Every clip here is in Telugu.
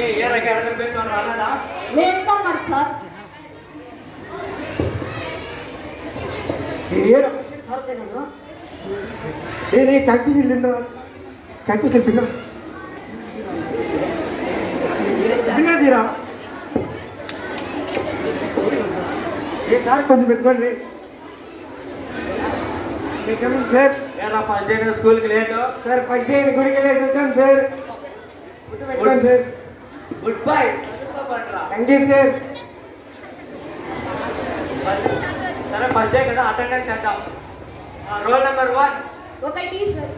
ఏ రకం ఎడగనిపించమని రాలేదా లేట్ కమర్ సార్ ఏడు సార్ చేయగలరా ఏది చక్పీసులు తిన్నా చక్పీసులు తిన్నా తిన్నా తీరా ఏ సార్ కొంచెం పెట్టుకోండి కమింగ్ సార్ ఏరా ఫస్ట్ డే స్కూల్కి లేటు సార్ ఫస్ట్ డే గుడికి వెళ్ళేసి వచ్చాం సార్ గుర్తు పెట్టుకోండి sir good bye thank you sir సరే ఫస్ట్ డే కదా అటెండెన్స్ చేద్దాం రోల్ నెంబర్ వన్ ఒకటి సార్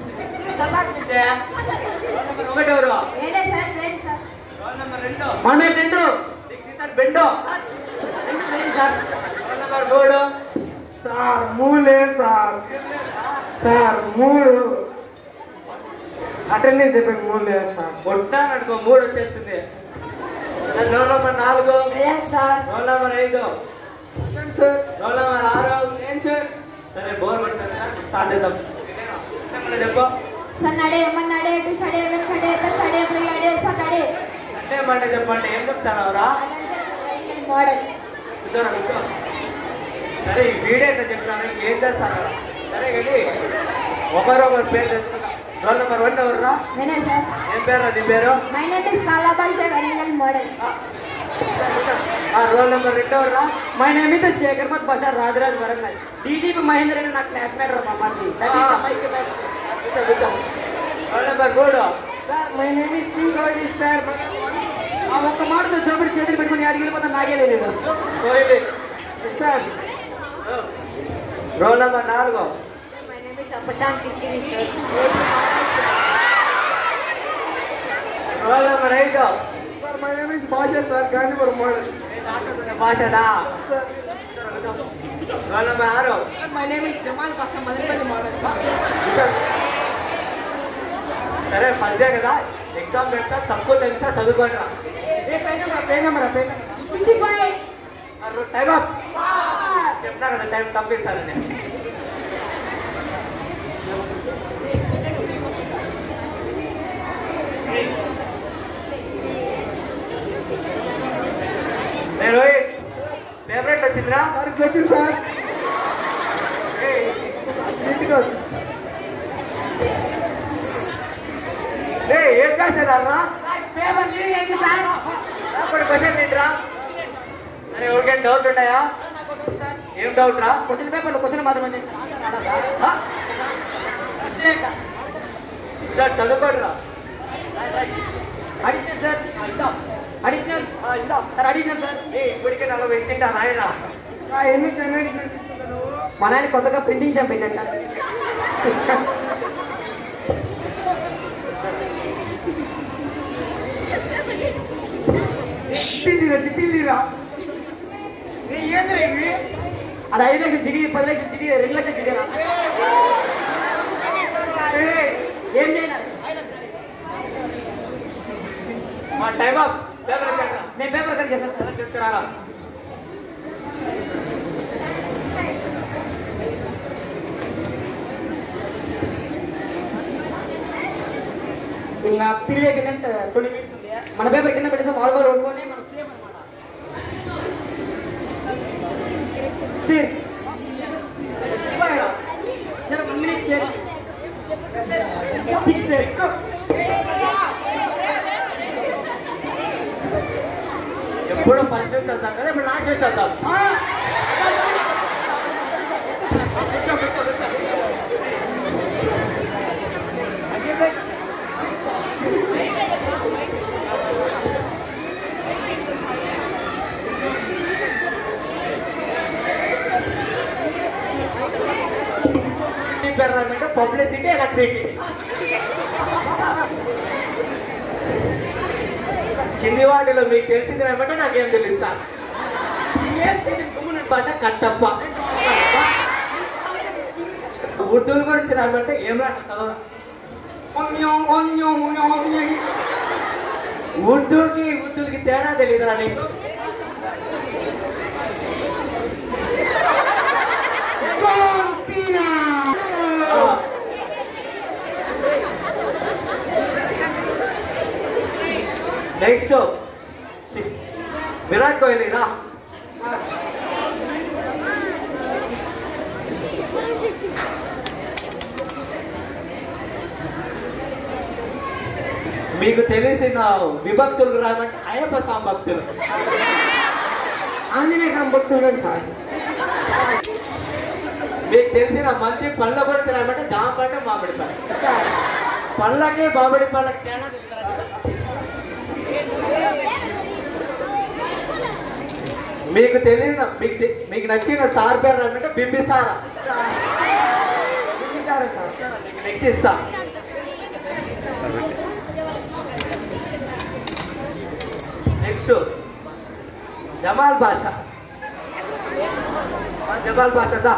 రోల్ నెంబర్ ఒకటి ఎవరు నేనే సార్ రండి సార్ రోల్ నెంబర్ రెండు మన రెండు నీకు తీసాను బెండో సార్ రోల్ నెంబర్ మూడు సార్ మూలే సార్ సార్ మూడు అటెండెన్స్ చెప్పండి మూడు లేదు సార్ కొట్టాను అనుకో మూడు వచ్చేస్తుంది రోల్ నెంబర్ నాలుగు లేదు సార్ రోల్ నెంబర్ ఐదు సార్ రోల్ నెంబర్ ఆరు ఏం సార్ సరే బోర్ కొడుతుంది స్టార్ట్ చేద్దాం ఏమన్నా చెప్పు సార్ నడే ఏమన్నా నడే అటు సడే వెన్ సడే ఎత్త సడే ప్రియ అడే సార్ నడే అంటే ఏమంటే చెప్పండి ఏం చెప్తానవరా అదంతే సార్ వరంగల్ మోడల్ కూర్చోరా కూర్చో సరే ఈ వీడియో ఎట్లా చెప్తున్నారు ఏం చేస్తారు సరే కానీ ఒకరొకరు పేరు తెలుసుకుందాం రోల్ నెంబర్ వన్ ఎవర్రా నేనే సార్ ఏం పేరు నీ పేరు my name is Kalabai sir Warangal model ఆ రోల్ నెంబర్ రెండు ఎవర్రా మై నేమ్ ఇస్ శేఖర్ మత్ బషార్ రాజరాజ్ వరంగల్ డీజీపీ మహేంద్ర అని నా క్లాస్మేట్ రా మమ్మల్ని కూర్చో కూర్చో రోల్ నెంబర్ మూడు sir my name is king Gowri sir ఆ ఒక్క మాటతో జోబుడు చేతులు పెట్టుకుని అడిగి వెళ్ళిపోతా నాకే లేదు కోహ్లీ సార్ రోల్ నెంబర్ నాలుగు మై నేమ్ ఇస్ అపశాంత్ కిక్కిరి సార్ రోల్ నెంబర్ ఐదు sir my name is Basha sir Gandhipuram model భాషనా సార్ రోల్ నెంబర్ ఆరు my name is Jamal Pasha Madanapalli model sir సరే ఫస్ట్ డే కదా ఎగ్జామ్ పెడతా తక్కువ తెలుసా చదువుకోండి రా ఏ పేగమరా పేగమరా పేగ ట్వంటీ ఫైవ్ టైం అప్ చెప్తా కదా టైం తప్పిస్తానని నేను రోహిత్ ఫేవరెట్ వచ్చిందిరా సార్ వచ్చింది సార్ నీట్గా ఏ ఏం కాసేదారా పేపర్ లీక్ అయింది సార్ అప్పుడు క్వశ్చన్ ఏంట్రా అరే ఎవరికైనా డౌట్ ఉన్నాయా ఏం డౌట్ రా క్వశ్చన్ పేపర్లో క్వశ్చన్ మాత్రమే సార్ ఆన్సర్ రాదా సార్ హ? సార్ చదువుకోండి రా అడిషనల్ సార్ ఇందా అడిషనల్ ఆ, ఇందా సార్ అడిషనల్ సార్ ఏ ఇప్పటికే నలభై ఇచ్చింటా నాయన ఎన్ని మా నాయన కొత్తగా ప్రింటింగ్ షాప్ పెట్టాడు సార్ చిట్టీరా చిట్టీరా ఏంద్రా ఇవి అది ఐదు లక్షలు చిటి పది లక్షలు చిటి రెండు లక్షలు చిటి ఏం చేయను మా టైం అప్ పేపర్ ఇచ్చాక నేను పేపర్ కట్ చేస్తాను సార్ తీసుకురారా ఇంకా పీరియడ్ అయిపోయిందంటే ట్వంటీ మినిట్స్ ఉంది మన పేపర్ కింద పెట్టేసి వాల్ బాల్ కొట్టుకొని మనం సేమ్ అనమాట sir sir one minute sir six sir ఎప్పుడు ఫస్ట్ నుంచి వద్దాం కదా ఇప్పుడు లాస్ట్ నుంచి వద్దాం కూర్చో, కూర్చో, కూర్చో. పబ్లిసిటీ ఎలక్ట్రిసిటీ కింది వాటిలో మీకు తెలిసింది ఏమంటే నాకేం తెలుసు సార్ ఏం తెలియకుండా పాట కట్టప్ప ఉర్దూల గురించి రామంటే ఏం రాదు చదవ ఉర్దూకి ఉర్దూకి తేడా తెలియదురా నీకు ఆ. నెక్స్ట్ విరాట్ కోహ్లీ రా మీకు తెలిసిన విభక్తులు రామంటే అయ్యప్ప స్వామి భక్తులు ఆంజనేయ స్వామి భక్తుడు సార్ మీకు తెలిసిన మంచి పళ్ళ గురించి రామంటే జామ పండు మామిడి పళ్ళు సార్ పళ్ళకి మామిడి పళ్ళకి తేడా తెలుసా? మీకు తెలియన మీకు తె- మీకు నచ్చిన సార్ పేరు రామంటే బింబిసారా సార్ చూపిస్తారా సార్ మీకు నెక్స్ట్ ఇస్తా నెక్స్ట్ జమాల్ భాష జమాల్ భాష దా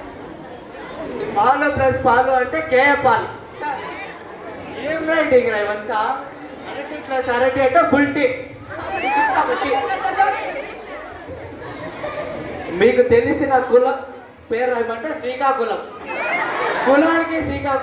పాలు ప్లస్ పాలు అంటే కేఏ పాలు ఏం రైటింగ్ రా ఇవంతా అరటి ప్లస్ అరటి అంటే ఫుల్ టీ మీకు తెలిసిన కుల పేరు ఏమంటే శ్రీకాకుళం కులానికి శ్రీకాకుళం